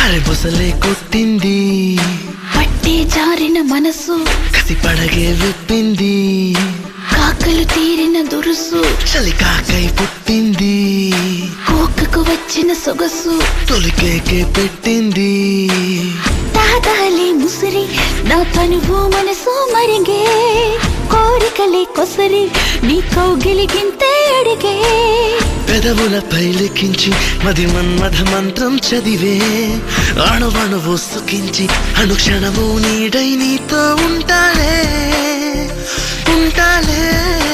అరే బుసలే కొట్టింది పట్టి జారిన మనసు కసి పడగే విప్పింది కాకలు తీరిన దురుసు చలి కాకై పుట్టింది కోకకు వచ్చిన సొగసు తొలికేకే పెట్టింది తాతాలే ముసిరి నా తనువు మనసు మరిగే కోరికలే కొసరి నీ కౌగిలిగింతే అడిగే పెదవులపై లిఖించి మది మన్మథ మంత్రం చదివే అణువణువు సుఖించి అనుక్షణము నీడై నీతో ఉంటాలే ఉంటాలే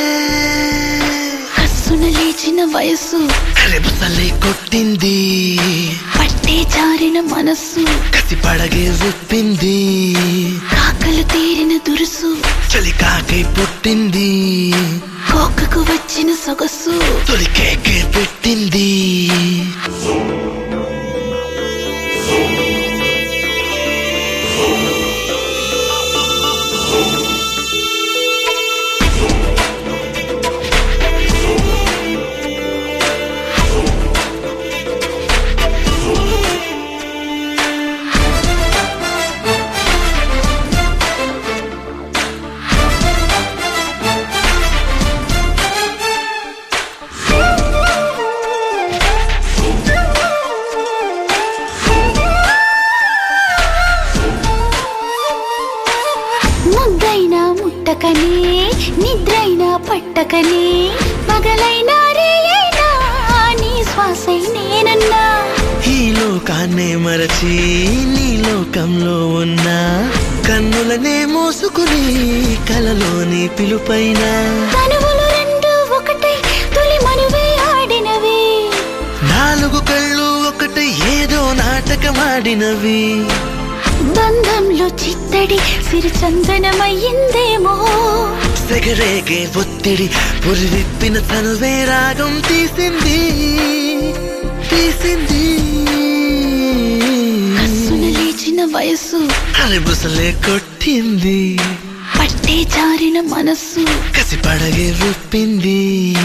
కస్సున లేచిన వయసు అరెబుసలే కొట్టింది పట్టే జారిన మనస్సు కసి పడగే విప్పింది కాకలు తీరిన దురుసు చలి కాకై పుట్టింది కోకకు వచ్చిన సొగసు తొలికేకే పెట్టింది ముద్దైనా ముట్టకనే నిద్రైనా పట్టకనే పగలైనా రేయైనా నీ శ్వాసై నేనన్నా ఈ లోకాన్నే మరచి నీ లోకంలో ఉన్నా కన్నులనే మోసుకుని కలలోని పిలుపైన కనువులు రెండు ఒకటై తొలి మనువే ఆడినవి నాలుగు కళ్ళు ఒకటి ఏదో నాటకమాడినవి బంధంలో చిత్తడి సిరిచందనమయ్యిందేమో సెగరేగే ఒత్తిడి పురివిప్పిన తనువే రాగం తీసింది తీసింది కస్సున లేచిన వయస్సు అలబుసలే కొట్టింది పట్టే జారిన మనస్సు కసి పడగే విప్పింది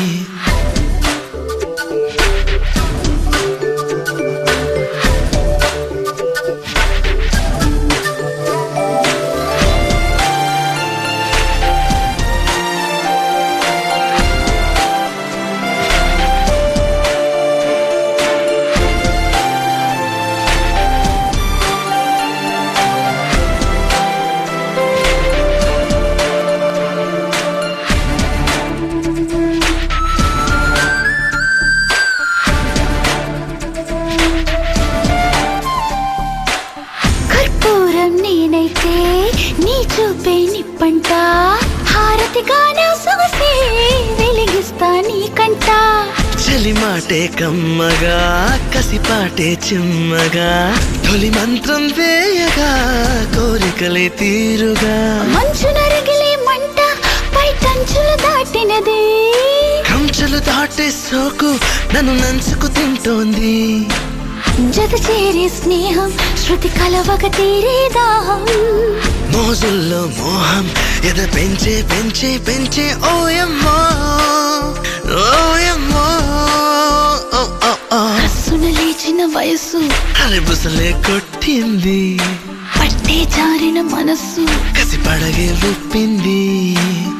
కర్పూరం నేనైతే నీ చూపే నిప్పంట హారతిగా నా సొగసే వెలిగిస్తా నీ కంట చలి మాటే కమ్మగా కసిపాటే చిమ్మగా తొలి మంత్రం వేయగా కోరికలే తీరుగా మంచు నరగిలే మంట పై కంచులు దాటినది కంచెలు దాటే సోకు నన్ను నంచుకు తింటోంది జత చేరే స్నేహం శృతి కలవక తీరే దాహం మోజుల్లో మోహం ఎద పెంచే పెంచే పెంచే ఓయమ్మో ఓయమ్మో ఓ, ఓ, ఓ. కస్సున లేచిన వయస్సు అలబుసలే కొట్టింది పట్టే జారిన మనస్సు కసి పడగే విప్పింది